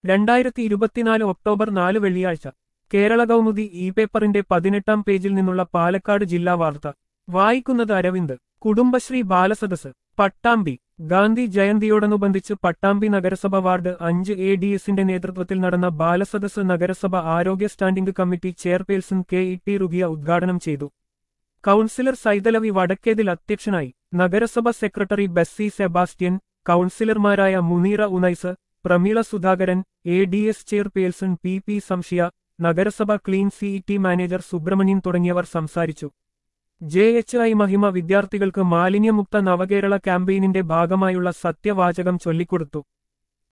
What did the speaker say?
രണ്ടായിരത്തി ഇരുപത്തിനാല് ഒക്ടോബർ നാല് വെള്ളിയാഴ്ച കേരള കൗമുദി ഇ പേപ്പറിന്റെ പതിനെട്ടാം പേജിൽ നിന്നുള്ള പാലക്കാട് ജില്ലാ വാർത്ത വായിക്കുന്നത് അരവിന്ദ് കുടുംബശ്രീ ബാലസദസ് പട്ടാമ്പി ഗാന്ധി ജയന്തിയോടനുബന്ധിച്ച് പട്ടാമ്പി നഗരസഭ വാർഡ് അഞ്ച് എ ഡി എസിന്റെ നേതൃത്വത്തിൽ നടന്ന ബാലസദസ് നഗരസഭ ആരോഗ്യ standing committee chairperson K E T Rugiya ഉദ്ഘാടനം ചെയ്തു കൗൺസിലർ സൈതലവി വടക്കേതിൽ അധ്യക്ഷനായി നഗരസഭ സെക്രട്ടറി ബെസ്സി സെബാസ്റ്റ്യൻ കൗൺസിലർമാരായ Muneera Unais Prameela Sudhakaran A D S chairperson P P സംശയ നഗരസഭ ക്ലീൻ സിഇടി മാനേജർ സുബ്രഹ്മണ്യൻ തുടങ്ങിയവർ സംസാരിച്ചു ജെ എച്ച് ഐ മഹിമ വിദ്യാർത്ഥികൾക്ക് മാലിന്യമുക്ത നവകേരള ക്യാമ്പയിനിന്റെ ഭാഗമായുള്ള സത്യവാചകം ചൊല്ലിക്കൊടുത്തു